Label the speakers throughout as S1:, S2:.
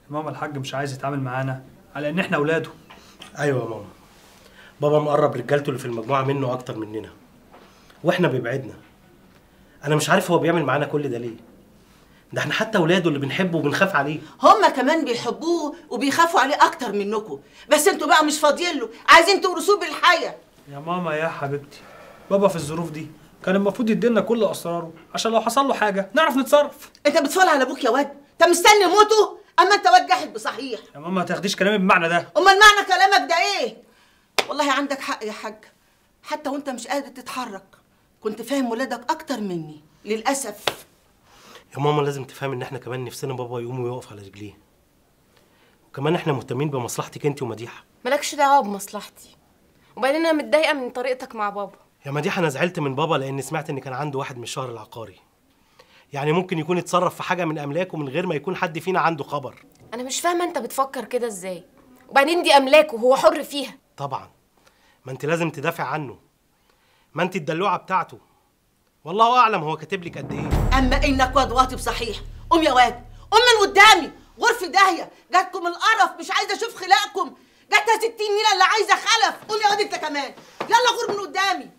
S1: ماما الحاج مش عايز يتعامل معانا على ان احنا اولاده
S2: ايوه يا ماما بابا مقرب رجالته اللي في المجموعه منه اكتر مننا واحنا بيبعدنا انا مش عارف هو بيعمل معانا كل ده ليه ده احنا حتى اولاده اللي بنحبه وبنخاف عليه
S3: هما كمان بيحبوه وبيخافوا عليه اكتر منكم بس انتوا بقى مش فاضيين له عايزين تورثوه بالحياه
S1: يا ماما يا حبيبتي بابا في الظروف دي كان المفروض يدينا كل اسراره عشان لو حصل له حاجه نعرف نتصرف
S3: انت بتفول على ابوك يا واد انت مستني موته اما انت واد جاحد بصحيح
S1: يا ماما ما تاخديش كلامي بالمعنى ده
S3: امال معنى كلامك ده ايه والله عندك حق يا حاج حتى وانت مش قادر تتحرك كنت فاهم ولادك اكتر مني للاسف
S2: يا ماما لازم تفهم ان احنا كمان نفسنا بابا يقوم ويقف على رجليه وكمان احنا مهتمين بمصلحتك انت ومديحه
S4: مالكش دعوه بمصلحتي وبعدين انا متضايقه من طريقتك مع بابا
S2: يا مديحه انا زعلت من بابا لان سمعت ان كان عنده واحد من الشهر العقاري يعني ممكن يكون اتصرف في حاجه من املاكه من غير ما يكون حد فينا عنده خبر
S4: انا مش فاهمه انت بتفكر كده ازاي وبعدين دي املاكه وهو حر فيها
S2: طبعا ما انت لازم تدافع عنه ما انت الدلوعه بتاعته والله اعلم هو كاتب لك قد ايه
S3: اما انك واد واطي بصحيح قوم يا واد قوم من قدامي غرفة داهية جاتكم القرف مش عايزة اشوف خلاقكم جاتها ستين نيلة اللي عايزة خلف قوم يا واد انت كمان يلا غور من قدامي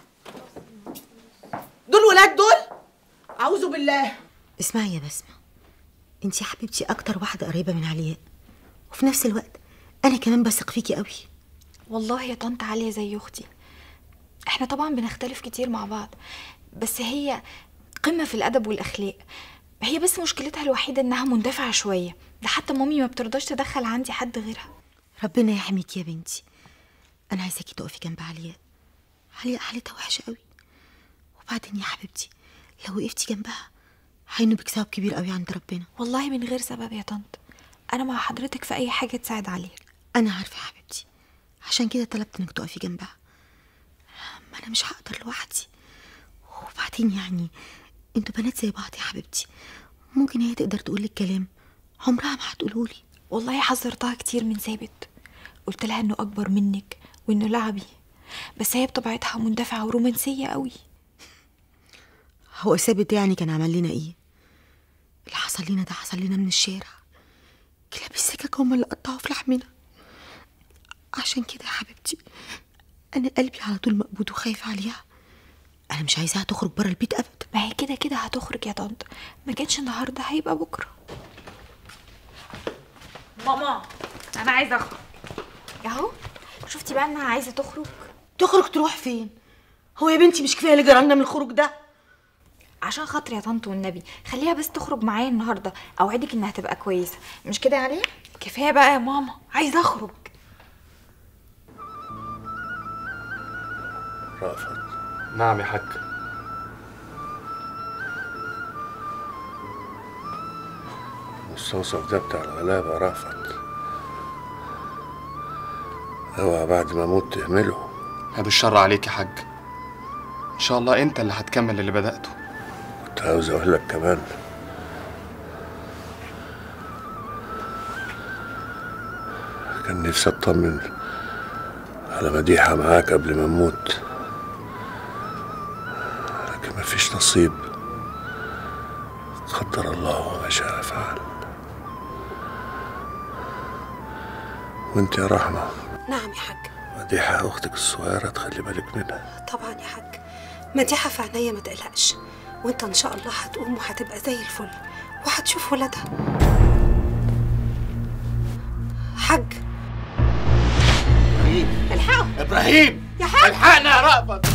S3: دول ولاد دول اعوذ بالله
S5: اسمعي يا بسمة انت يا حبيبتي اكتر واحدة قريبة من علياء وفي نفس الوقت انا كمان بثق فيكي قوي
S6: والله يا طنط عالية زي أختي احنا طبعا بنختلف كتير مع بعض بس هي قمة في الأدب والأخلاق هي بس مشكلتها الوحيدة إنها مندفعة شوية ده حتى مامي ما بترضاش تدخل عندي حد غيرها
S5: ربنا يحميك يا بنتي انا عايزاكي تقفي جنب علياء علياء حالتها وحشة قوي وبعدين يا حبيبتي لو وقفتي جنبها هينوبك ثواب كبير قوي عند ربنا
S6: والله من غير سبب يا طنط أنا مع حضرتك في أي حاجة تساعد عليها
S5: انا عارفة يا حبيبتي عشان كده طلبت انك تقفي جنبها ما انا مش هقدر لوحدي وبعدين يعني انتوا بنات زي بعض يا حبيبتي ممكن هي تقدر تقولك كلام عمرها ما هتقولولي
S6: والله حذرتها كتير من ثابت قلت لها إنه أكبر منك وإنه لعبي بس هي بطبيعتها مندفعة ورومانسية قوي
S5: هو ثابت ده يعني كان عمل لنا ايه اللي حصل لنا ده حصل لنا من الشارع كلاب السكك هم اللي قطعوا في لحمنا عشان كده يا حبيبتي انا قلبي على طول مقبوض وخايف عليها انا مش عايزاها تخرج بره البيت ابدا
S6: ما هي كده كده هتخرج يا طنط ما كانش النهارده هيبقى بكره ماما انا عايزه اخرج اهو شفتي بقى انها عايزه تخرج
S3: تخرج تروح فين هو يا بنتي مش كفايه اللي جرالنا من الخروج ده
S6: عشان خاطري يا طنط والنبي خليها بس تخرج معايا النهارده اوعدك انها تبقى كويسه مش كده يا عليا كفايه بقى يا ماما عايزه اخرج
S7: رأفت
S8: نعم يا حاج
S7: المستوصف ده بتاع الغلابة رأفت اوعى بعد ما اموت تهمله
S8: بعد الشر عليك يا حاج ان شاء الله انت اللي هتكمل اللي بدأته
S7: كنت عاوز اقول لك كمان كان نفسي اطمن على مديحة معاك قبل ما اموت لكن مفيش نصيب قدر الله وما شاء فعل وانت يا رحمة
S9: نعم يا حاج
S7: مديحة اختك الصغيرة تخلي بالك منها
S9: طبعا يا حاج مديحة في عينيا ما تقلقش وانت ان شاء الله هتقوم وهتبقى زي الفل وهتشوف ولادها حاج
S10: الحقوا
S7: ابراهيم
S10: يا حاج
S7: الحقنا يا رأفت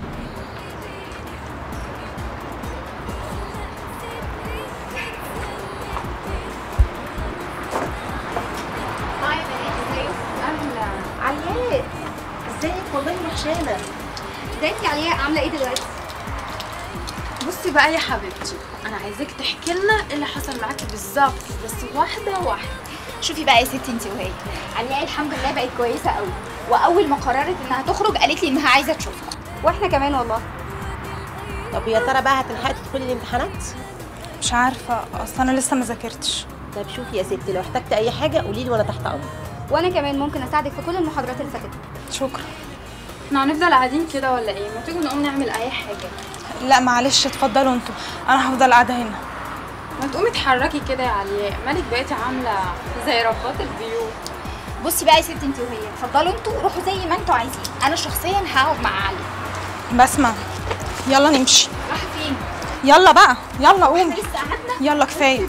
S4: هاي اهلا علياء ازيك والله وحشانه
S11: ازيك يا علياء عامله ايه دلوقتي
S4: بصي بقى يا حبيبتي انا عايزاك تحكي لنا ايه اللي حصل معاكي بالظبط بس واحده واحده
S11: شوفي بقى يا ستي انت وهي علياء الحمد لله بقت كويسه قوي واول ما قررت انها تخرج قالت لي انها عايزه تشوفها واحنا كمان والله
S12: طب يا ترى بقى هتلحقي تدخلي الامتحانات
S13: مش عارفه اصل انا لسه ما ذاكرتش
S12: طب شوفي يا ستي لو احتجت اي حاجه قولي لي وانا تحت امرك
S11: وانا كمان ممكن اساعدك في كل المحاضرات اللي فاتت
S13: شكرا
S4: احنا هنفضل قاعدين كده ولا ايه ما تيجوا نقوم نعمل اي حاجه
S13: لا معلش اتفضلوا انتوا انا هفضل قاعده هنا
S4: ما تقومي اتحركي كده يا علياء مالك بقيتي عامله زي رباط البيوت
S11: بصي بقى يا ستي انت وهي اتفضلوا انتوا روحوا زي ما انتوا عايزين انا شخصيا هقعد مع علي
S13: بسمة يلا نمشي
S11: رايحه فين
S13: يلا بقى يلا قومي
S11: احنا لسه قعدنا
S13: يلا كفايه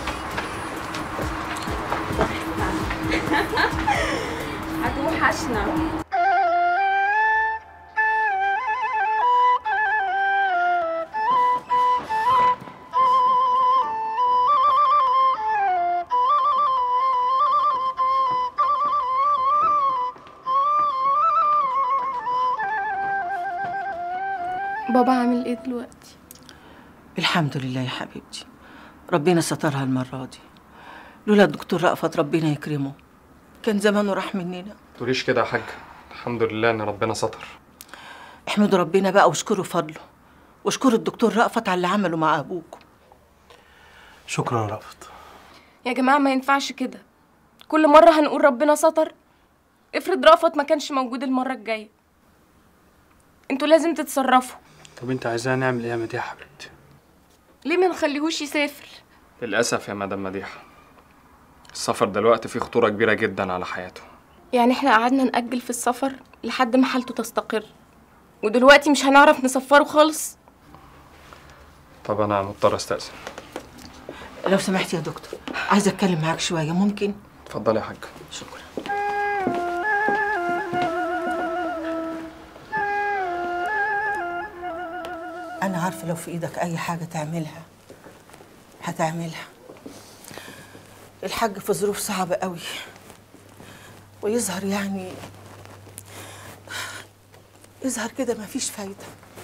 S4: هتوحشنا
S10: بابا عامل ايه دلوقتي
S3: الحمد لله يا حبيبتي ربنا سترها المرة دي لولا الدكتور رأفت ربنا يكرمه كان زمانه راح مننا
S8: تقوليش كده يا حاج الحمد لله ان ربنا ستر
S3: احمدوا ربنا بقى واشكروا فضله واشكروا الدكتور رأفت على اللي عمله مع ابوكم
S2: شكرا رأفت
S10: يا جماعه ما ينفعش كده كل مره هنقول ربنا ستر افرض رأفت ما كانش موجود المره الجايه انتوا لازم تتصرفوا
S1: طب انت عايزانا نعمل ايه يا مديحه يا حبيبتي
S10: ليه ما نخليهوش يسافر
S8: للاسف يا مدام مديحه السفر دلوقتي فيه خطوره كبيره جدا على حياته
S10: يعني احنا قعدنا نأجل في السفر لحد ما حالته تستقر ودلوقتي مش هنعرف نسفره خالص
S8: طب انا مضطر استاذن
S3: لو سمحت يا دكتور عايزه اتكلم معاك شويه ممكن
S8: اتفضلي يا حاج
S3: شكرا انا عارفه لو في ايدك اي حاجه تعملها هتعملها الحاج في ظروف صعبه قوي ويظهر يعني يظهر كده مفيش فايده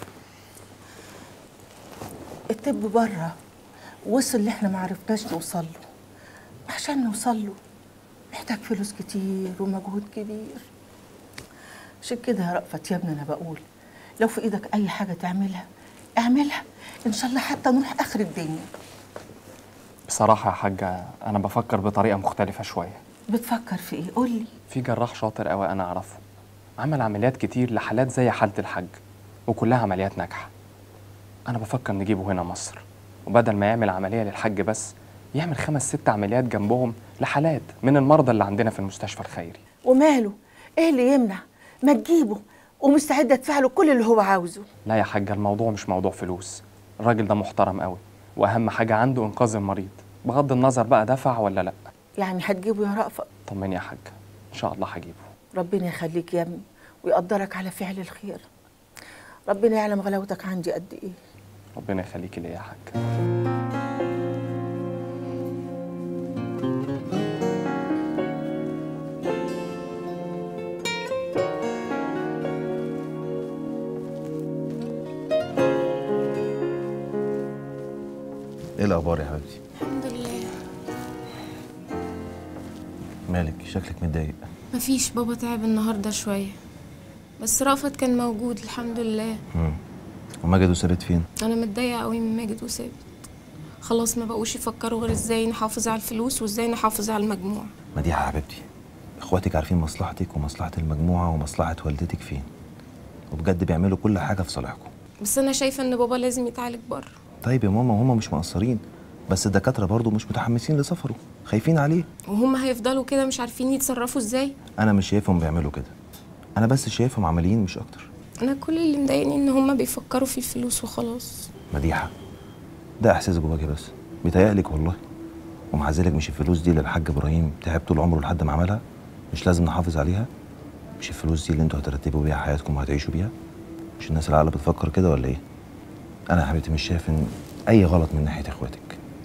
S3: الطب بره وصل اللي احنا معرفناش نوصل له عشان نوصل له محتاج فلوس كتير ومجهود كبير عشان كده يا رأفت يا ابني انا بقول لو في ايدك اي حاجه تعملها اعملها ان شاء الله حتى نروح اخر الدنيا
S8: بصراحه يا حاجه انا بفكر بطريقه مختلفه شويه
S3: بتفكر في ايه قول لي
S8: في جراح شاطر قوي انا اعرفه عمل عمليات كتير لحالات زي حالة الحاج وكلها عمليات ناجحة أنا بفكر نجيبه هنا مصر وبدل ما يعمل عملية للحاج بس يعمل خمس ست عمليات جنبهم لحالات من المرضى اللي عندنا في المستشفى الخيري
S3: وماله ايه اللي يمنع ما تجيبه ومستعده ادفع له كل اللي هو عاوزه
S8: لا يا حاجة الموضوع مش موضوع فلوس الراجل ده محترم قوي وأهم حاجة عنده إنقاذ المريض بغض النظر بقى دفع ولا لأ
S3: يعني هتجيبه يا رأفت
S8: طمني يا حاج إن شاء الله هجيبه
S3: ربنا يخليك يا ابني ويقدرك على فعل الخير ربنا يعلم غلاوتك عندي قد ايه
S8: ربنا يخليكي ليا يا حاج
S14: ايه الاخبار يا حبيبتي
S10: الحمد لله
S14: مالك شكلك متضايق
S10: مفيش بابا تعب النهارده شويه بس رأفت كان موجود الحمد لله
S14: امم وماجد وثابت فين
S10: انا متضايقه قوي من ماجد وثابت خلاص ما بقوش يفكروا غير ازاي نحافظ على الفلوس وازاي نحافظ على المجموع
S14: مديحه يا حبيبتي اخواتك عارفين مصلحتك ومصلحه المجموعه ومصلحه والدتك فين وبجد بيعملوا كل حاجه في صالحكم
S10: بس انا شايفه ان بابا لازم يتعالج بره
S14: طيب يا ماما هما مش مقصرين بس الدكاتره برضو مش متحمسين لسفره خايفين عليه
S10: وهم هيفضلوا كده مش عارفين يتصرفوا ازاي
S14: انا مش شايفهم بيعملوا كده انا بس شايفهم عمليين مش اكتر
S10: انا كل اللي مضايقني ان هم بيفكروا في الفلوس وخلاص
S14: مديحه ده احساس جواكي بس بيتهيألك والله ومع ذلك مش الفلوس دي اللي الحاج ابراهيم تعب طول عمره لحد ما عملها مش لازم نحافظ عليها مش الفلوس دي اللي انتوا هترتبوا بيها حياتكم وهتعيشوا بيها مش الناس العاقله بتفكر كده ولا ايه انا يا حبيبتي مش شايف ان اي غلط من ناحيه اخواتك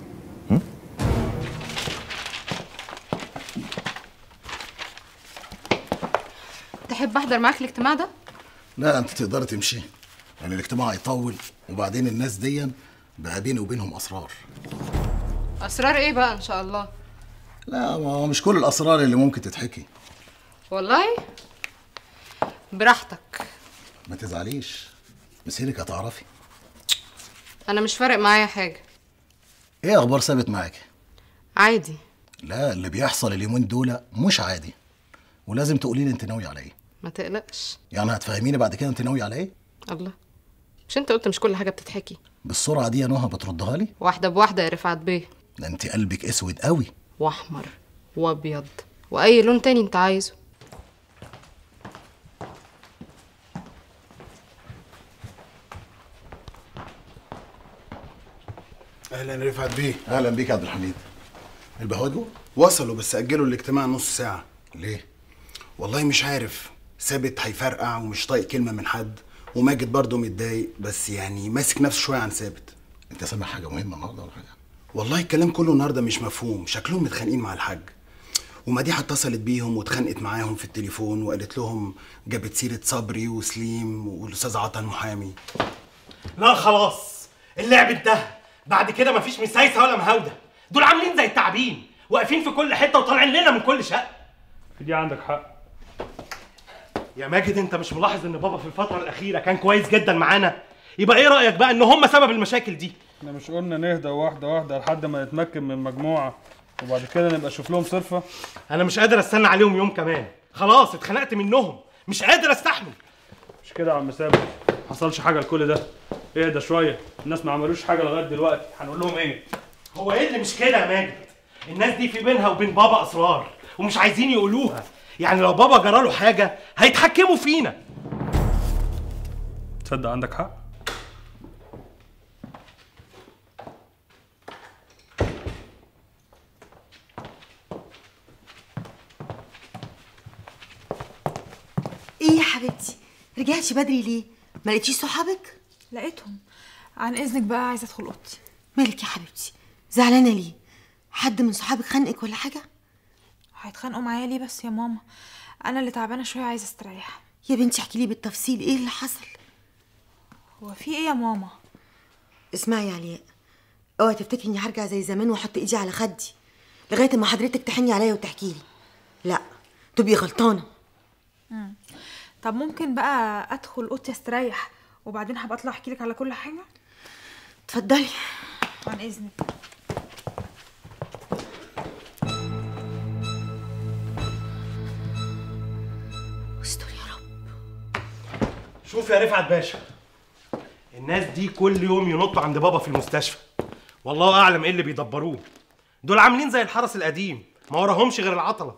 S15: تحب احضر معاك الاجتماع ده
S16: لا انت تقدر تمشي يعني الاجتماع هيطول وبعدين الناس دي بقى بيني وبينهم اسرار
S15: اسرار ايه بقى ان شاء الله
S16: لا ما هو مش كل الاسرار اللي ممكن تتحكي
S15: والله براحتك
S16: ما تزعليش مسيرك هتعرفي
S15: انا مش فارق معايا حاجه
S16: ايه اخبار ثابت معاكي
S15: عادي
S16: لا اللي بيحصل اليومين دول مش عادي ولازم تقولي لي انت ناوي على ايه
S15: ما تقلقش
S16: يعني هتفهميني بعد كده انت ناوي على ايه
S15: الله مش انت قلت مش كل حاجه بتتحكي
S16: بالسرعه دي يا نهى بتردها لي
S15: واحده بواحده يا رفعت بيه
S16: ده انت قلبك اسود قوي
S15: واحمر وابيض واي لون تاني انت عايزه
S17: اهلا رفعت بيه
S16: اهلا بيك يا عبد الحميد البهوات جوه
S17: وصلوا بس اجلوا الاجتماع نص ساعه
S16: ليه
S17: والله مش عارف ثابت هيفرقع ومش طايق كلمه من حد وماجد برضه متضايق بس يعني ماسك نفسه شويه عن ثابت
S16: انت سامع حاجه مهمه النهارده ولا حاجه
S17: والله الكلام كله النهارده مش مفهوم شكلهم متخانقين مع الحاج ومديحه اتصلت بيهم واتخانقت معاهم في التليفون وقالت لهم جابت سيره صبري وسليم والاستاذ عطا المحامي
S2: لا خلاص اللعب انتهى بعد كده مفيش مسايسه ولا مهاوده دول عاملين زي التعابين واقفين في كل حته وطالعين لنا من كل شقه
S1: في دي عندك حق
S2: يا ماجد انت مش ملاحظ ان بابا في الفتره الاخيره كان كويس جدا معانا يبقى ايه رايك بقى ان هم سبب المشاكل دي
S1: احنا مش قلنا نهدى واحده واحده لحد ما نتمكن من مجموعه وبعد كده نبقى نشوف لهم صرفه
S2: انا مش قادر استنى عليهم يوم كمان خلاص اتخنقت منهم مش قادر استحمل
S1: مش كده يا عم ثابت حصلش حاجه لكل ده اهدى شويه الناس ما عملوش حاجه لغايه دلوقتي هنقول لهم ايه
S2: هو ايه اللي مش كده يا ماجد الناس دي في بينها وبين بابا اسرار ومش عايزين يقولوها يعني لو بابا جراله حاجه هيتحكموا فينا
S1: تصدق عندك حق
S5: ايه يا حبيبتي رجعتي بدري ليه ما لقيتيش صحابك
S6: لقيتهم عن اذنك بقى عايزه ادخل اوضتي
S5: مالك يا حبيبتي زعلانه ليه حد من صحابك خانقك ولا حاجه
S6: هيتخانقوا معايا ليه بس يا ماما انا اللي تعبانه شويه عايزه استريح
S5: يا بنتي احكي لي بالتفصيل ايه اللي حصل
S6: هو في ايه يا ماما
S5: اسمعي يا علياء اوعي تفتكري اني هرجع زي زمان واحط ايدي على خدي لغايه ما حضرتك تحني عليا وتحكي لي لا تبقي غلطانه
S6: مم. طب ممكن بقى ادخل اوضتي استريح وبعدين هبقى اطلع احكي لك على كل حاجه
S5: اتفضلي
S6: عن اذنك
S5: استر يا رب
S2: شوف يا رفعت باشا الناس دي كل يوم ينطوا عند بابا في المستشفى والله اعلم ايه اللي بيدبروه دول عاملين زي الحرس القديم ما وراهمش غير العطله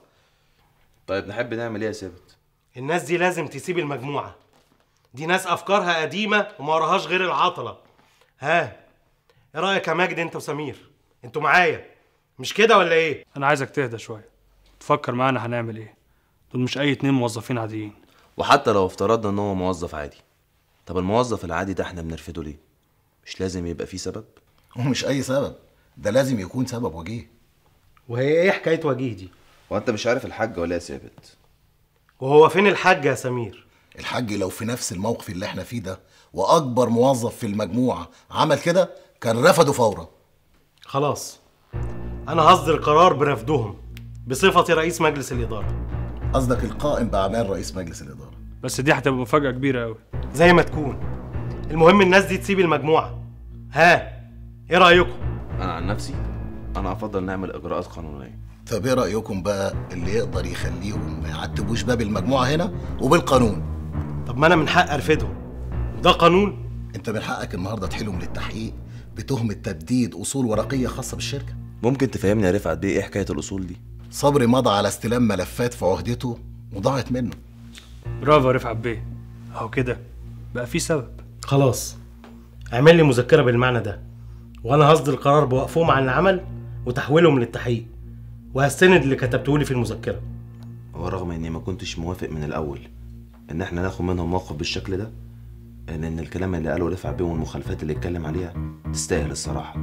S14: طيب نحب نعمل ايه يا ثابت
S2: الناس دي لازم تسيب المجموعه دي ناس افكارها قديمه وما وراهاش غير العطله ها ايه رايك يا ماجد انت وسمير انتوا معايا مش كده ولا ايه
S1: انا عايزك تهدى شويه تفكر معانا هنعمل ايه دول مش اي اتنين موظفين عاديين
S14: وحتى لو افترضنا ان هو موظف عادي طب الموظف العادي ده احنا بنرفضه ليه مش لازم يبقى فيه سبب
S16: ومش اي سبب ده لازم يكون سبب وجيه
S2: وهي ايه حكايه وجيه دي
S14: وانت مش عارف الحاج ولا يا ثابت
S2: وهو فين الحاج يا سمير
S16: الحاج لو في نفس الموقف اللي احنا فيه ده واكبر موظف في المجموعه عمل كده كان رفضه فورا
S2: خلاص انا هصدر قرار برفضهم بصفتي رئيس مجلس الاداره
S16: قصدك القائم باعمال رئيس مجلس الاداره
S1: بس دي هتبقى مفاجاه كبيره قوي
S2: زي ما تكون المهم الناس دي تسيب المجموعه ها ايه رايكم
S14: انا عن نفسي انا افضل نعمل اجراءات قانونيه
S16: طب ايه رايكم بقى اللي يقدر يخليهم ما يعتبوش باب المجموعه هنا وبالقانون
S2: طب ما انا من حق ارفدهم ده قانون
S16: انت من حقك النهارده تحيلهم للتحقيق بتهمه تبديد اصول ورقيه خاصه بالشركه
S14: ممكن تفهمني يا رفعت بيه ايه حكايه الاصول دي
S16: صبري مضى على استلام ملفات في عهدته وضاعت منه
S1: برافو يا رفعت بيه اهو كده بقى في سبب
S2: خلاص اعمل لي مذكره بالمعنى ده وانا هصدر قرار بوقفهم عن العمل وتحويلهم للتحقيق وهستند اللي كتبته لي في المذكره
S14: ورغم اني ما كنتش موافق من الاول ان احنا ناخد منهم موقف بالشكل ده ان ان الكلام اللي قاله رفع بيه والمخالفات اللي اتكلم عليها تستاهل الصراحه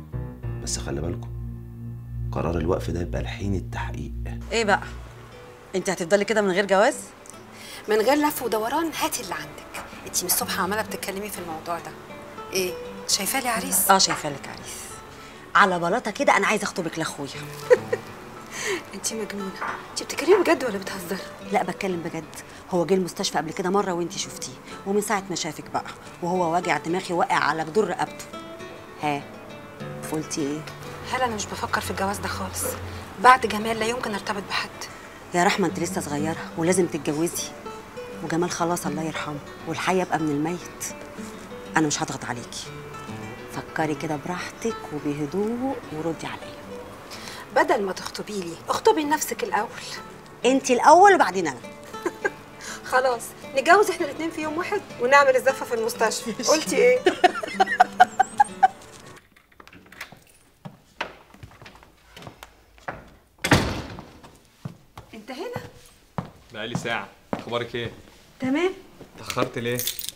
S14: بس خلي بالكم قرار الوقف ده يبقى لحين التحقيق
S18: ايه بقى انت هتفضلي كده من غير جواز
S9: من غير لف ودوران هاتي اللي عندك انت من الصبح عماله بتتكلمي في الموضوع ده ايه شايفاه لي عريس
S18: اه شايفه لك عريس على بلاطه كده انا عايزه اخطبك لاخويا
S9: انت مجنونه انت بتتكلمي بجد ولا بتهزري
S18: لا بتكلم بجد هو جه المستشفى قبل كده مره وانت شفتيه ومن ساعه ما شافك بقى وهو واجع دماغي واقع على جدور رقبته ها قلتي ايه
S9: هلا انا مش بفكر في الجواز ده خالص بعد جمال لا يمكن ارتبط بحد
S18: يا رحمه انت لسه صغيره ولازم تتجوزي وجمال خلاص الله يرحمه والحي يبقى من الميت انا مش هضغط عليكي فكري كده براحتك وبهدوء وردي عليا
S9: بدل ما تخطبي لي اخطبي لنفسك الاول
S18: انت الاول وبعدين انا
S9: خلاص نتجوز احنا الاثنين في يوم واحد ونعمل الزفه في المستشفى قلتي ايه انت هنا
S8: بقالي ساعة اخبارك ايه؟
S9: تمام
S8: اتأخرت ليه؟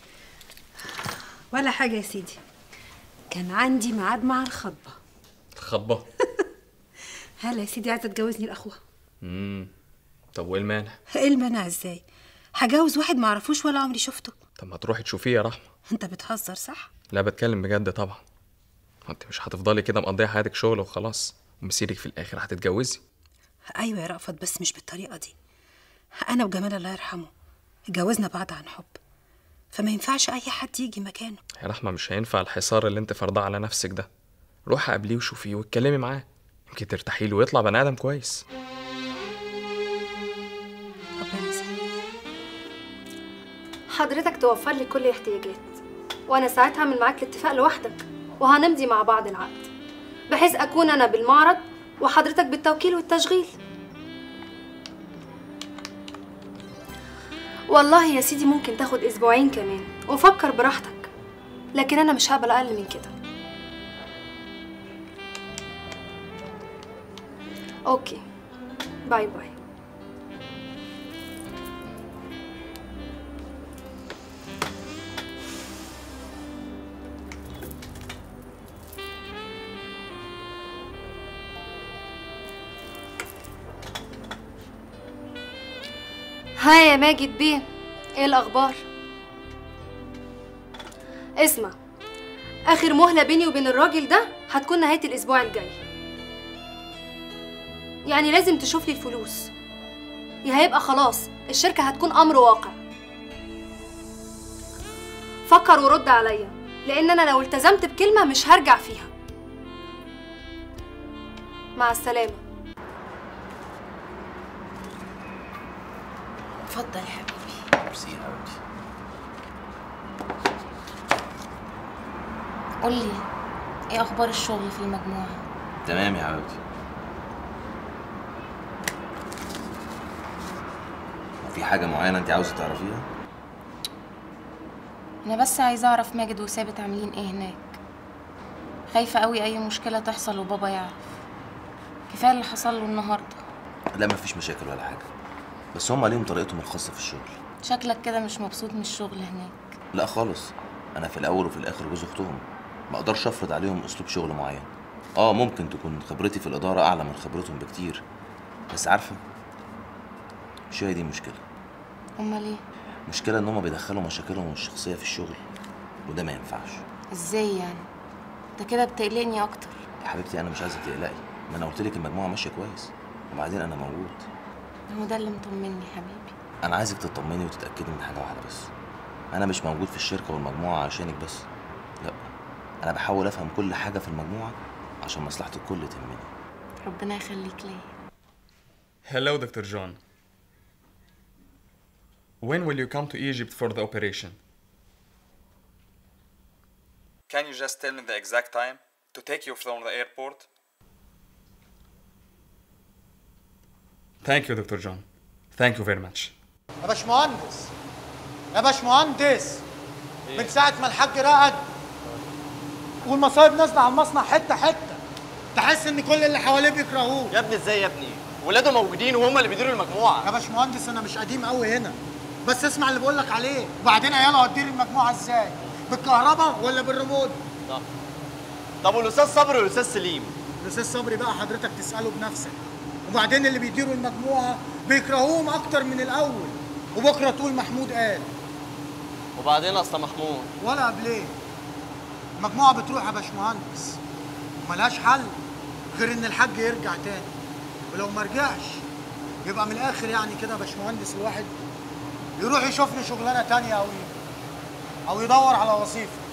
S9: ولا حاجه يا سيدي كان عندي ميعاد مع الخطبه
S8: خطبة
S9: هلا يا سيدي عايزه تجوزني لاخوها
S8: امم طب وايه المانع؟
S9: ايه المانع ازاي هجوز واحد ما اعرفوش ولا عمري شفته
S8: طب ما تروحي تشوفيه يا رحمة
S9: انت بتهزر صح
S8: لا بتكلم بجد طبعا ما انت مش هتفضلي كده مقضية حياتك شغل وخلاص ومسيرك في الاخر هتتجوزي
S9: ايوه يا رأفت بس مش بالطريقه دي انا وجمال الله يرحمه اتجوزنا بعض عن حب فما ينفعش اي حد يجي مكانه
S8: يا رحمة مش هينفع الحصار اللي انت فرضاه على نفسك ده روحي قابليه وشوفيه واتكلمي معاه يمكن ترتاحي له ويطلع بني ادم كويس
S9: ربنا يسهل
S19: حضرتك توفر لي كل الاحتياجات وانا ساعتها هعمل معاك الاتفاق لوحدك وهنمضي مع بعض العقد بحيث اكون انا بالمعرض وحضرتك بالتوكيل والتشغيل والله يا سيدي ممكن تاخد اسبوعين كمان وفكر براحتك لكن انا مش هقبل اقل من كده اوكي باي باي ها يا ماجد بيه ايه الاخبار اسمع اخر مهله بيني وبين الراجل ده هتكون نهايه الاسبوع الجاي يعني لازم تشوف لي الفلوس يا هيبقى خلاص الشركه هتكون امر واقع فكر ورد عليا لان انا لو التزمت بكلمه مش هرجع فيها مع السلامه
S12: اتفضل يا حبيبي
S20: ميرسي يا حبيبتي
S12: قول لي ايه اخبار الشغل في المجموعه
S20: تمام يا حبيبتي في حاجة معينة أنت عاوزة تعرفيها؟
S12: انا بس عايزه اعرف ماجد وثابت عاملين ايه هناك خايفه قوي اي مشكله تحصل وبابا يعرف كفايه اللي حصل له النهارده
S20: لا مفيش مشاكل ولا حاجة بس هم ليهم طريقتهم الخاصة في الشغل
S12: شكلك كده مش مبسوط من الشغل هناك
S20: لا خالص أنا في الأول وفي الآخر جوز أختهم ما أقدرش أفرض عليهم أسلوب شغل معين آه ممكن تكون خبرتي في الإدارة أعلى من خبرتهم بكتير بس عارفة مش هي دي مشكلة
S12: امال ايه
S20: مشكلة إن هما بيدخلوا مشاكلهم الشخصية في الشغل وده ما ينفعش
S12: ازاي يعني انت كده بتقلقني اكتر
S20: يا حبيبتي أنا مش عايزة تقلقي ما أنا قلت لك المجموعة ماشية كويس وبعدين أنا موجود
S12: هو ده اللي مطمني حبيبي
S20: أنا عايزك تطمني وتتأكدي من حاجة واحدة بس أنا مش موجود في الشركة والمجموعة عشانك بس لا أنا بحاول أفهم كل حاجة في المجموعة عشان مصلحة الكل تهمني
S12: ربنا يخليك ليا
S8: Hello, Dr. John. When will you come to Egypt for the operation? Can you just tell me the exact time to take you from the airport? Thank you, Dr. John. Thank you very much.
S21: يا باشمهندس يا باشمهندس من ساعة ما الحاج رقد والمصايب نازلة على المصنع حتة حتة تحس إن كل اللي حواليه بيكرهوه
S22: يا ابني ازاي يا ابني ولاده موجودين وهم اللي بيديروا المجموعه
S21: يا باشمهندس أنا مش قديم قوي هنا بس اسمع اللي بقول لك عليه وبعدين عياله هتدير المجموعة إزاي؟ بالكهرباء ولا بالريموت؟
S22: طب طب والاستاذ صبري والاستاذ سليم
S21: الأستاذ صبري بقى حضرتك تسأله بنفسك وبعدين اللي بيديروا المجموعة بيكرهوهم أكتر من الأول وبكرة تقول محمود قال
S22: وبعدين اصل محمود
S21: ولا قبليه المجموعة بتروح يا باشمهندس وملهاش حل غير إن الحاج يرجع تاني ولو ما رجعش يبقى من الآخر يعني كده يا باشمهندس الواحد يروح يشوف له شغلانة تانية أو أو يدور على وظيفة